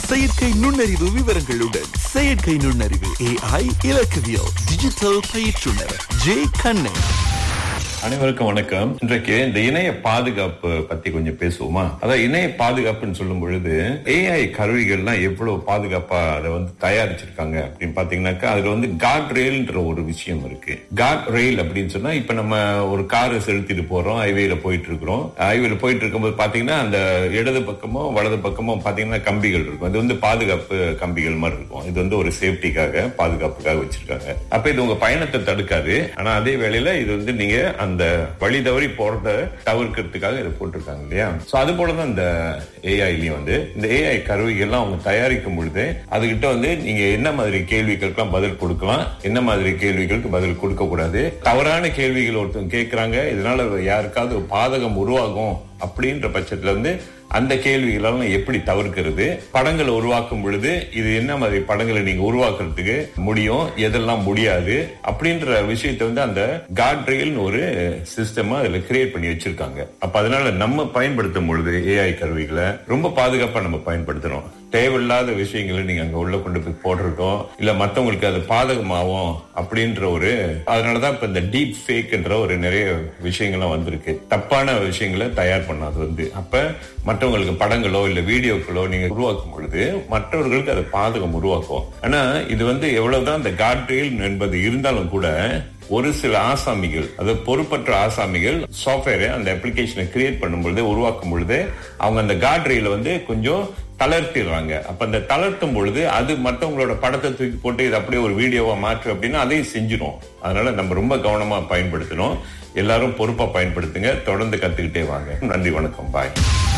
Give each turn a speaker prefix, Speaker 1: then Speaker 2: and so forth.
Speaker 1: செயற்கை நுண்ணறிவு விவரங்களுடன் செயற்கை நுண்ணறிவு ஏஐ இலக்கவியல் டிஜிட்டல் பயிற்றுனர் ஜே கண்ணன்
Speaker 2: அனைவருக்கும் வணக்கம் இன்றைக்கு இந்த இணைய பாதுகாப்பு பத்தி கொஞ்சம் பேசுவோமா அதான் இணைய பாதுகாப்புன்னு சொல்லும் பொழுது ஏஐ கருவிகள்லாம் எவ்வளவு பாதுகாப்பா அதை வந்து தயாரிச்சிருக்காங்க அப்படின்னு பாத்தீங்கன்னாக்கா அதுல வந்து காட் ரெயில்ன்ற ஒரு விஷயம் இருக்கு காட் ரெயில் அப்படின்னு சொன்னா இப்ப நம்ம ஒரு காரை செலுத்திட்டு போறோம் ஹைவேல போயிட்டு இருக்கிறோம் ஹைவேல போயிட்டு இருக்கும்போது பாத்தீங்கன்னா அந்த இடது பக்கமோ வலது பக்கமோ பாத்தீங்கன்னா கம்பிகள் இருக்கும் அது வந்து பாதுகாப்பு கம்பிகள் மாதிரி இருக்கும் இது வந்து ஒரு சேஃப்டிக்காக பாதுகாப்புக்காக வச்சிருக்காங்க அப்ப இது உங்க பயணத்தை தடுக்காது ஆனா அதே வேளையில இது வந்து நீங்க அந்த வழி தவறி போறத தவிர்க்கிறதுக்காக இதை போட்டிருக்காங்க இல்லையா சோ அது போலதான் இந்த ஏஐலயும் வந்து இந்த ஏஐ கருவிகள்லாம் அவங்க தயாரிக்கும் பொழுது அதுகிட்ட வந்து நீங்க என்ன மாதிரி கேள்விகளுக்கெல்லாம் பதில் கொடுக்கலாம் என்ன மாதிரி கேள்விகளுக்கு பதில் கொடுக்க கூடாது தவறான கேள்விகள் ஒருத்தவங்க கேட்கறாங்க இதனால யாருக்காவது ஒரு பாதகம் உருவாகும் அப்படின்ற பட்சத்துல வந்து அந்த கேள்விகளெல்லாம் எப்படி தவிர்க்கிறது படங்களை உருவாக்கும் பொழுது இது என்ன மாதிரி படங்களை நீங்க உருவாக்குறதுக்கு முடியும் எதெல்லாம் முடியாது அப்படின்ற விஷயத்தை வந்து அந்த காட்ரெயில்னு ஒரு சிஸ்டமா அதுல கிரியேட் பண்ணி வச்சிருக்காங்க அப்ப அதனால நம்ம பயன்படுத்தும் பொழுது ஏஐ கருவிகளை ரொம்ப பாதுகாப்பா நம்ம பயன்படுத்தணும் தேவையில்லாத விஷயங்களை நீங்க அங்க உள்ள கொண்டு போய் போட்டிருக்கோம் இல்ல மத்தவங்களுக்கு அது பாதகமாகும் அப்படின்ற ஒரு அதனாலதான் இப்ப இந்த டீப் ஃபேக்ன்ற ஒரு நிறைய விஷயங்கள்லாம் வந்திருக்கு தப்பான விஷயங்களை தயார் பண்ணாது வந்து அப்ப மற்றவங்களுக்கு படங்களோ இல்ல வீடியோக்களோ நீங்க உருவாக்கும் பொழுது மற்றவர்களுக்கு அது பாதகம் உருவாக்கும் ஆனா இது வந்து எவ்வளவுதான் இந்த காட்ரியல் என்பது இருந்தாலும் கூட ஒரு சில ஆசாமிகள் அது பொறுப்பற்ற ஆசாமிகள் சாஃப்ட்வேரை அந்த அப்ளிகேஷனை கிரியேட் பண்ணும் பொழுது உருவாக்கும் பொழுது அவங்க அந்த காட்ரியில வந்து கொஞ்சம் தளர்த்திடுறாங்க அப்ப அந்த தளர்த்தும் பொழுது அது மற்றவங்களோட படத்தை தூக்கி போட்டு இது அப்படியே ஒரு வீடியோவா மாற்று அப்படின்னா அதையும் செஞ்சிடும் அதனால நம்ம ரொம்ப கவனமா பயன்படுத்தணும் எல்லாரும் பொறுப்பா பயன்படுத்துங்க தொடர்ந்து கத்துக்கிட்டே வாங்க நன்றி வணக்கம் பாய்